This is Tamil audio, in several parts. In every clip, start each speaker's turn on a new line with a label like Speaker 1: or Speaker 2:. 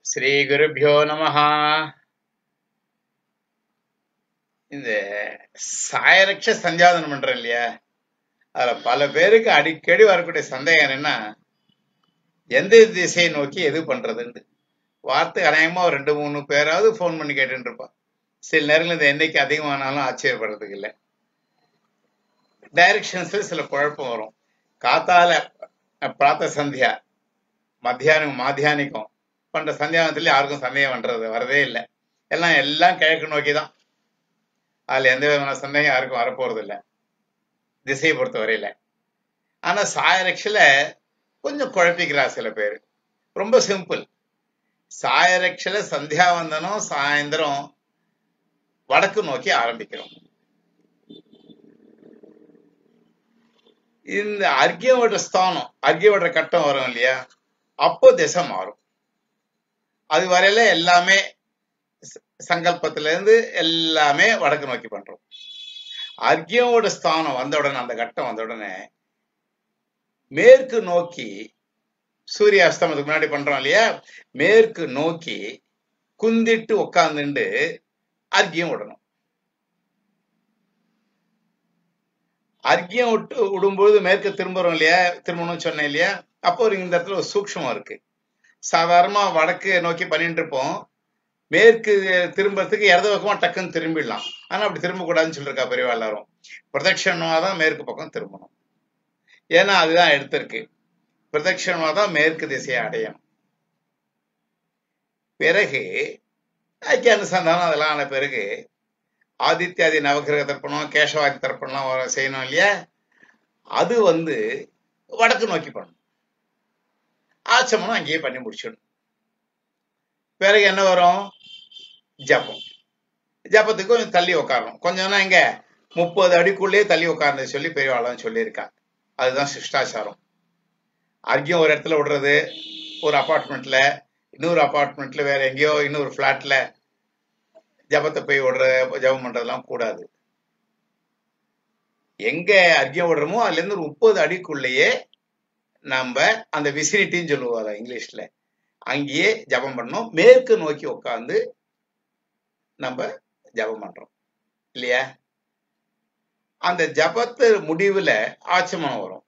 Speaker 1: ஸ்ரீ குருபியோ நமஹ இந்த சாயரட்ச சந்தியாதனம் பண்றேன் இல்லையா அதுல பல பேருக்கு அடிக்கடி வரக்கூடிய சந்தேகம் என்னன்னா எந்த திசையை நோக்கி எது பண்றதுன்னு வார்த்தை அநேகமா ஒரு ரெண்டு மூணு பேராவது ஃபோன் பண்ணி கேட்டுட்டு இருப்பான் சில நேரங்கள் இந்த எண்ணிக்கை அதிகமானாலும் ஆச்சரியப்படுறதுக்கு இல்லை டைரக்ஷன்ஸ்ல சில குழப்பம் வரும் காத்தால பிராத்த சந்தியா மத்தியானம் மாத்தியானிக்கம் பண்ற சந்தியானத்துல யாருக்கும் சந்தேகம் பண்றது வரதே இல்லை எல்லாம் எல்லாம் கிழக்கு நோக்கி தான் அதுல எந்த விதமான சந்தேகம் யாருக்கும் வரப்போறது இல்லை திசையை பொறுத்த வரையில ஆனா சாயரட்சில கொஞ்சம் குழப்பிக்கிறா சில பேர் ரொம்ப சிம்பிள் சாயரட்சில சந்தியாவந்தனம் சாயந்தரம் வடக்கு நோக்கி ஆரம்பிக்கிறோம் இந்த அர்க்கியோட ஸ்தானம் அர்க்கியோட கட்டம் வரும் இல்லையா அப்போ திசை மாறும் அது வரையில எல்லாமே சங்கல்பத்துல இருந்து எல்லாமே வடக்கு நோக்கி பண்றோம் அர்க்கியோட ஸ்தானம் வந்த உடனே அந்த கட்டம் வந்த உடனே மேற்கு நோக்கி சூரிய அஸ்தமத்துக்கு முன்னாடி பண்றோம் இல்லையா மேற்கு நோக்கி குந்திட்டு உட்காந்துண்டு அர்க்கியம் விடணும் அர்க்கியம் விட்டு விடும்போது மேற்கு திரும்புறோம் இல்லையா திரும்பணும்னு சொன்னேன் இல்லையா அப்போ ஒரு இந்த இடத்துல ஒரு சூக்ஷமம் இருக்கு சாதாரணமா வடக்கு நோக்கி பண்ணிட்டு இருப்போம் மேற்கு திரும்பறதுக்கு இடது பக்கமா டக்குன்னு திரும்பிடலாம் ஆனா அப்படி திரும்பக்கூடாதுன்னு சொல்லிருக்கா பெரியவா எல்லாரும் பிரதட்சணமா தான் மேற்கு பக்கம் திரும்பணும் ஏன்னா அதுதான் எடுத்திருக்கு பிரதட்சணமா தான் மேற்கு திசையை அடையணும் பிறகு ஐக்கிய அனுசந்தானம் அதெல்லாம் ஆன பிறகு ஆதித்யாதி நவகிரக தர்ப்பணம் கேசவாதி தர்ப்பணம் செய்யணும் இல்லையா அது வந்து வடக்கு நோக்கி பண்ணணும் ஆச்சமனம் அங்கேயே பண்ணி முடிச்சிடணும் பிறகு என்ன வரும் ஜப்பம் ஜப்பத்துக்கு கொஞ்சம் தள்ளி உட்காரணும் கொஞ்சம்னா இங்க முப்பது அடிக்குள்ளேயே தள்ளி உட்கார்ந்து சொல்லி பெரியவாளும் சொல்லியிருக்கா அதுதான் சிஷ்டாச்சாரம் அர்க்கியம் ஒரு இடத்துல விடுறது ஒரு அப்பார்ட்மெண்ட்ல இன்னொரு அப்பார்ட்மெண்ட்ல வேற எங்கேயோ இன்னொரு பிளாட்ல ஜபத்தை போய் விடுற ஜபம் பண்றதெல்லாம் கூடாது எங்க அர்க்கியம் விடுறோமோ அதுல இருந்து ஒரு முப்பது அடிக்குள்ளேயே நம்ம அந்த விசினிட்டின்னு சொல்லுவாங்க இங்கிலீஷ்ல அங்கேயே ஜபம் பண்ணோம் மேற்கு நோக்கி உட்காந்து நம்ம ஜபம் பண்றோம் இல்லையா அந்த ஜபத்து முடிவுல ஆச்சமனம் வரும்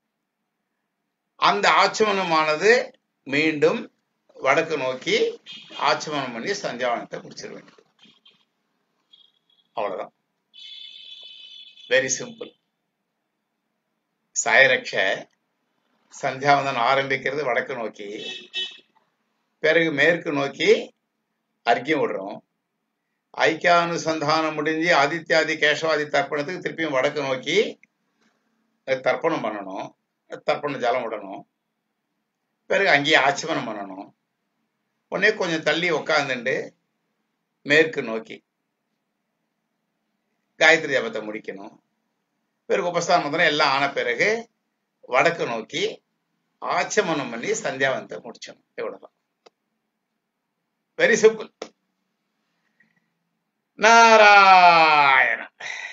Speaker 1: அந்த ஆச்சமனமானது மீண்டும் வடக்கு நோக்கி ஆச்சமனம் பண்ணி சந்தியாவனத்தை முடிச்சிட வேண்டியது அவ்வளவுதான் வெரி சிம்பிள் சாயரட்ச சந்தியாவந்தனம் ஆரம்பிக்கிறது வடக்கு நோக்கி பிறகு மேற்கு நோக்கி அர்க்கியம் விடுறோம் ஐக்கியானுசந்தானம் முடிஞ்சு ஆதித்யாதி கேசவாதி தர்ப்பணத்துக்கு திருப்பியும் வடக்கு நோக்கி தர்ப்பணம் பண்ணணும் தர்ப்பண ஜலம் விடணும் பிறகு அங்கேயே ஆச்சமனம் பண்ணணும் உடனே கொஞ்சம் தள்ளி உக்காந்துட்டு மேற்கு நோக்கி காயத்ரி ஜபத்தை முடிக்கணும் பிறகு உபஸ்தானம் எல்லாம் ஆன பிறகு வடக்கு நோக்கி ஆச்சமனம் பண்ணி சந்தியாவந்தத்தை முடிச்சணும் இவ்வளவுதான் வெரி சிம்பிள் நாராயண